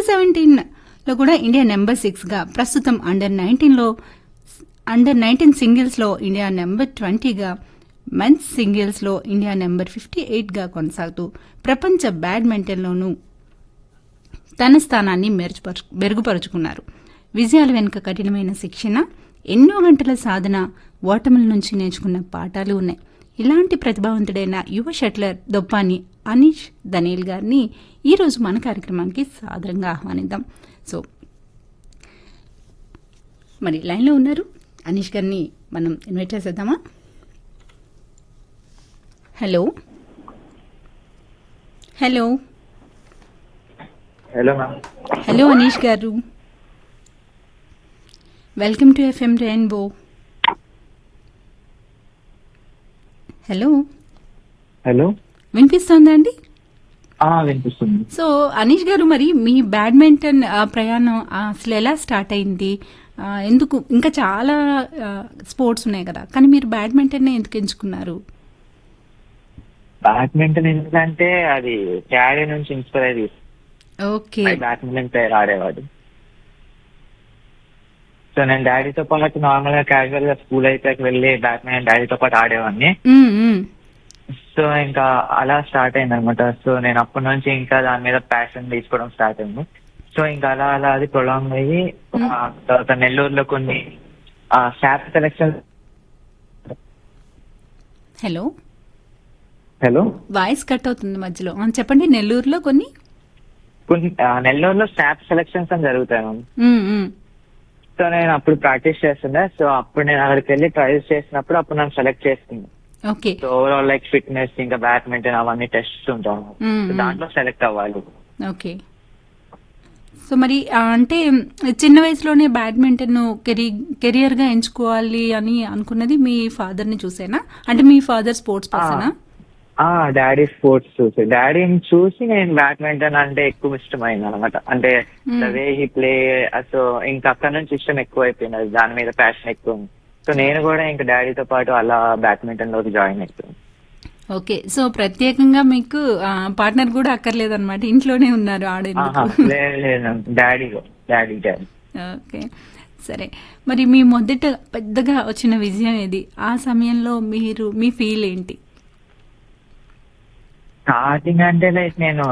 Seventeen లో కూడా India number six గా ప్రస్తుతం అండర్ నైన్టీన్ లో అండర్ నైన్టీన్ సింగిల్స్ లో ఇండియా నెంబర్ ట్వంటీగా మెన్స్ సింగిల్స్ లో ఇండియా నెంబర్ ఫిఫ్టీ ఎయిట్ గా కొనసాగుతూ ప్రపంచ బ్యాడ్మింటన్లోనూ తన స్థానాన్ని మెరుగుపరు- మెరుగుపరుచుకున్నారు విజయాల వెనుక కఠినమైన శిక్షణ ఎన్నో గంటల సాధన ఓటముల నుంచి నేర్చుకున్న పాఠాలు ఉన్నాయి ఇలాంటి ప్రతిభావంతుడైన యువ షట్లర్ దొప్పాని అనీష్ దనేల్ గారిని ఈరోజు మన కార్యక్రమానికి సాదరంగా ఆహ్వానిద్దాం సో మరి లైన్లో ఉన్నారు అనీష్ గారిని మనం ఇన్వైట్ చేసేద్దామా hello hello hello ma'am hello Anish గారు welcome to FM rainbow hello hello వినిపిస్తోందా అండి ఆ, వినిపిస్తుంది సో అనీష్ గారు మరి మీ బ్యాడ్మింటన్ ఆ, ప్రయాణం ఆ, అసలు ఎలా స్టార్ట్ అయింది ఆ, ఎందుకు ఇంకా చాలా స్పోర్ట్స్ ఉన్నాయి కదా కానీ మీరు బ్యాడ్మింటన్ ఎందుకు ఎంచుకున్నారు బ్యాడ్మింటన్ ఎందుకంటే అది డాడీ నుంచి ఇన్స్పైర్ అయ్యి ఓకే బ్యాడ్మింటన్ ప్లేయర్ ఆడేవాడు సో నేను డాడీతో పాటు నార్మల్ గా క్యాజువల్ గా స్కూల్ అయిపోయాక వెళ్ళి బ్యాడ్మింటన్ డాడీతో పాటు ఆడేవాడిని మ్మ్, మ్మ్. సో ఇంకా అలా స్టార్ట్ అయింది అనమాట సో నేను అప్పటి నుంచి ఇంకా దాని మీద ప్యాషన్ తీసుకోవడం స్టార్ట్ అయింది సో ఇంకా అలా అలా అది ప్రొలాంగ్ అయ్యి ఆ, తర్వాత నెల్లూరులో కొన్ని staff selection hello hello voice cut అవుతుంది మధ్యలో ఆ, చెప్పండి నెల్లూరులో కొన్ని కొన్ని ఆ, నెల్లూరులో స్టాఫ్ సెలెక్షన్స్ అని జరుగుతాయి మ్యామ్ మ్మ్, మ్మ్. సో నేను అప్పుడు ప్రాక్టీస్ చేస్తుండే సో అప్పుడు నేను అక్కడికి వెళ్ళి ట్రయల్స్ చేసినప్పుడు అప్పుడు నన్ను సెలెక్ట్ చేసుకుంది okay so overall like fitness ఇంకా బ్యాడ్మింటన్ అవన్నీ టెస్ట్ ఉంటాను మ్మ్, సో దాంట్లో సెలెక్ట్ అవ్వాలి ఓకే సో మరి ఆ, అంటే చిన్న వయసులోనే బ్యాడ్మింటన్ కెరీ కెరియర్గా ఎంచుకోవాలి అని అనుకున్నది మీ ఫాదర్ని చూసేనా అంటే మీ ఫాదర్ స్పోర్ట్స్ పర్సనా ఆ డాడీ స్పోర్ట్స్ చూసి డాడీని చూసి నేను బ్యాడ్మింటన్ అంటే ఎక్కువ ఇష్టమైంది అనమాట అంటే the way he play so ఇంకా అక్కడ నుంచి ఇష్టం ఎక్కువ అయిపోయింది అది దాని మీద ప్యాషన్ ఎక్కువ ఉంది సో నేను కూడా ఇంకా డాడీతో పాటు అలా బ్యాడ్మింటన్ లోకి జాయిన్ అయిపోయింది ఓకే సో ప్రత్యేకంగా మీకు పార్ట్నర్ కూడా అక్కర్లేదన్నమాట ఇంట్లోనే ఉన్నారు ఆహా, ఆడేందుకు లేదు లేదు డాడీ డాడీ డాడీ ఓకే సరే మరి మీ మొదట పెద్దగా వచ్చిన విజయం ఏది ఆ సమయంలో మీరు మీ ఫీల్ ఏంటి స్టార్టింగ్ అంటే లైక్ నేను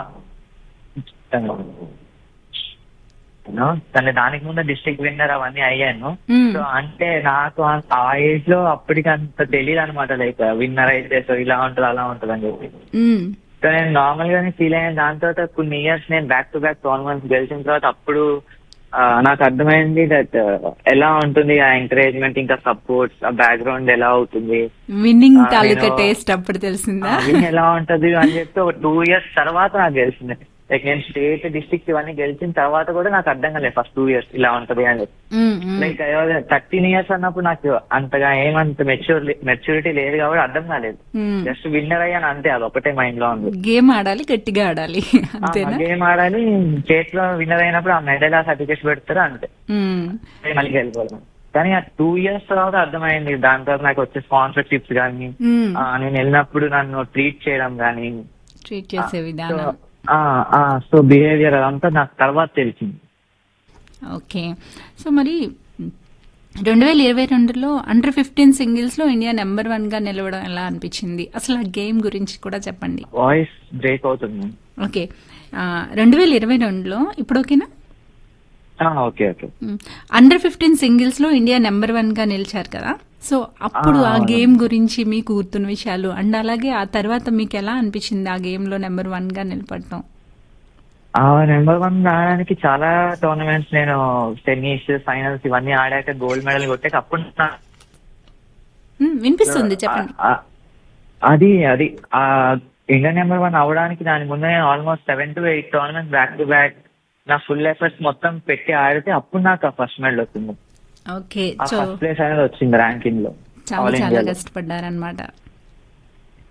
తన దానికి ముందు డిస్ట్రిక్ట్ విన్నర్ అవన్నీ అయ్యాను మ్మ్. సో అంటే నాకు ఆ- ఆ ఏజ్ లో అప్పటికి అంత తెలియదు అనమాట లైక్ విన్నర్ అయితే సో ఇలా ఉంటుంది అలా ఉంటుంది అని చెప్పి మ్మ్. సో నేను నార్మల్ గానే ఫీల్ అయ్యాను దాని తర్వాత కొన్ని ఇయర్స్ నేను బ్యాక్ టు బ్యాక్ టోర్నమెంట్స్ గెలిచిన తర్వాత అప్పుడు ఆ, నాకు అర్థమైంది దట్ ఎలా ఉంటుంది ఆ ఎంకరేజ్మెంట్ ఇంకా సపోర్ట్స్ ఆ బ్యాక్గ్రౌండ్ ఎలా అవుతుంది విన్నింగ్ ఆ, తాలూకా నేను- టేస్ట్ అప్పుడు తెలిసిందా విన్ ఎలా ఉంటది అని చెప్పి ఒక టూ ఇయర్స్ తర్వాత నాకు తెలిసింది లైక్ నేను స్టేట్ డిస్ట్రిక్ట్ ఇవన్నీ గెలిచిన తర్వాత కూడా నాకు అర్థం కాలేదు ఫస్ట్ టూ ఇయర్స్ ఇలా ఉంటది అని చెప్పి మ్మ్, మ్మ్. లైక్ థర్టీన్ ఇయర్స్ అన్నప్పుడు నాకు అంతగా ఏమంత మెచ్యూర్ మెచ్యూరిటీ లేదు కాబట్టి అర్థం కాలేదు మ్మ్. జస్ట్ విన్నర్ అయ్యాను అంతే అది ఒకటే మైండ్ లో ఉంది గేమ్ ఆడాలి గట్టిగా ఆడాలి అంతేనా గేమ్ ఆడాలి చేతిలో విన్నర్ అయినప్పుడు ఆ మెడల్ ఆ సర్టిఫికేట్స్ పెడతారు అంతే మ్మ్. మళ్ళీ వెళ్ళిపోవడం కానీ ఆ టూ ఇయర్స్ తర్వాత అర్థమైంది దాని తర్వాత నాకు వచ్చే స్పాన్సర్షిప్స్ కానీ మ్మ్. నేను వెళ్ళినప్పుడు నన్ను ట్రీట్ చేయడం కానీ ట్రీట్ చేసే విధానం సో బిహేవియర్ అదంతా నాకు తర్వాత తెలిసింది ఓకే సో మరి రెండు వేల ఇరవై రెండులో అండర్ ఫిఫ్టీన్ సింగిల్స్ లో ఇండియా నెంబర్ వన్ గా నిలవడం ఎలా అనిపించింది అసలు ఆ గేమ్ గురించి కూడా చెప్పండి వాయిస్ బ్రేక్ అవుతుంది ఓకే రెండు వేల ఇరవై రెండులో ఇప్పుడు ఓకేనా okay okay under fifteen singles లో ఇండియా నెంబర్ వన్ గా నిలిచారు కదా సో అప్పుడు ఆ, ఆ అవును. గేమ్ గురించి మీకు గుర్తున్న విషయాలు అండ్ అలాగే ఆ తర్వాత మీకు ఎలా అనిపించింది ఆ గేమ్ లో నెంబర్ వన్ గా నిలబడటం ఆ నెంబర్ వన్ రావడానికి చాలా టోర్నమెంట్స్ నేను టెన్నిస్ ఫైనల్స్ ఇవన్నీ ఆడాక గోల్డ్ మెడల్ కొట్టాక అప్పుడు నా- మ్మ్, వినిపిస్తుంది చెప్పండి ఆ- ఆ- అది అది ఆ ఇండియా నెంబర్ వన్ అవడానికి దాని ముందు నేను almost seven to eight tournaments back to back నా ఫుల్ ఎఫర్ట్స్ మొత్తం పెట్టి ఆడితే అప్పుడు నాకు ఆ ఫస్ట్ మెడల్ వచ్చింది ఓకే ఆ సో ఫస్ట్ ప్లేస్ అనేది వచ్చింది ర్యాంకింగ్ లో చాలా ఆల్ చాలా ఇండియాలో కష్టపడ్డారనమాట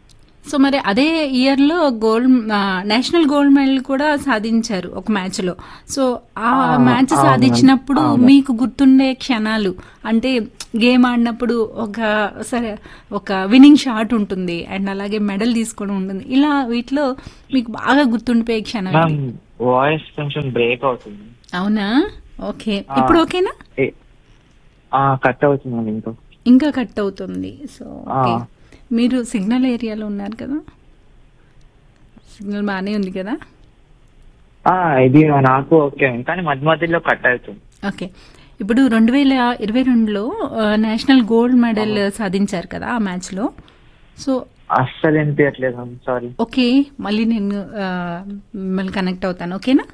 సో మరి అదే ఇయర్ లో గోల్డ్ ఆ, నేషనల్ గోల్డ్ మెడల్ కూడా సాధించారు ఒక మ్యాచ్ లో సో ఆ ఆ, మ్యాచ్ అవును, సాధించినప్పుడు అవును. మీకు గుర్తుండే క్షణాలు అంటే గేమ్ ఆడినప్పుడు ఒక సరే ఒక విన్నింగ్ షాట్ ఉంటుంది అండ్ అలాగే మెడల్ తీసుకోవడం ఉంటుంది ఇలా వీటిలో మీకు బాగా గుర్తుండిపోయే క్షణం మ్యామ్ ఏంటి? వాయిస్ కొంచెం బ్రేక్ అవుతుంది అవునా ఓకే ఆ. ఇప్పుడు ఓకేనా ఏ- ఆ కట్ అవుతుంది మ్యామ్ ఇంకా ఇంకా కట్ అవుతుంది సో ఓకే ఆ. మీరు సిగ్నల్ ఏరియాలో ఉన్నారు కదా సిగ్నల్ బాగానే ఉంది కదా ఆ ఇది నాకు ఓకే కానీ మధ్య మధ్యలో కట్ అవుతుంది ఓకే ఇప్పుడు రెండు వేల ఇరవై రెండులో నేషనల్ గోల్డ్ మెడల్ సాధించారు కదా ఆ మ్యాచ్లో సో అస్సలు వినిపించట్లేదు మ్యామ్ సారీ ఓకే మళ్ళీ నేను ఆ, మిమ్మల్ని కనెక్ట్ అవుతాను ఓకేనా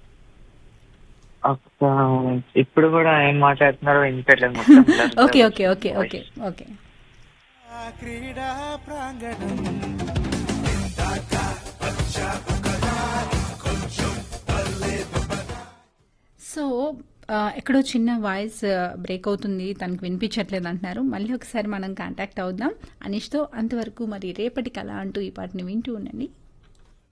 అక్క ఇప్పుడు కూడా ఏం మాట్లాడుతున్నారో వినిపించట్లేదు మొత్తం blur blur okay okay okay voice. Okay okay క్రీడా ప్రాంగణం సో ఆ, ఎక్కడో చిన్న వాయిస్ బ్రేక్ అవుతుంది తనకు వినిపించట్లేదు అంటున్నారు మళ్ళీ ఒకసారి మనం కాంటాక్ట్ అవుదాం అనిష్తో అంతవరకు మరి రేపటి కళ అంటూ ఈ పాటని వింటూ ఉండండి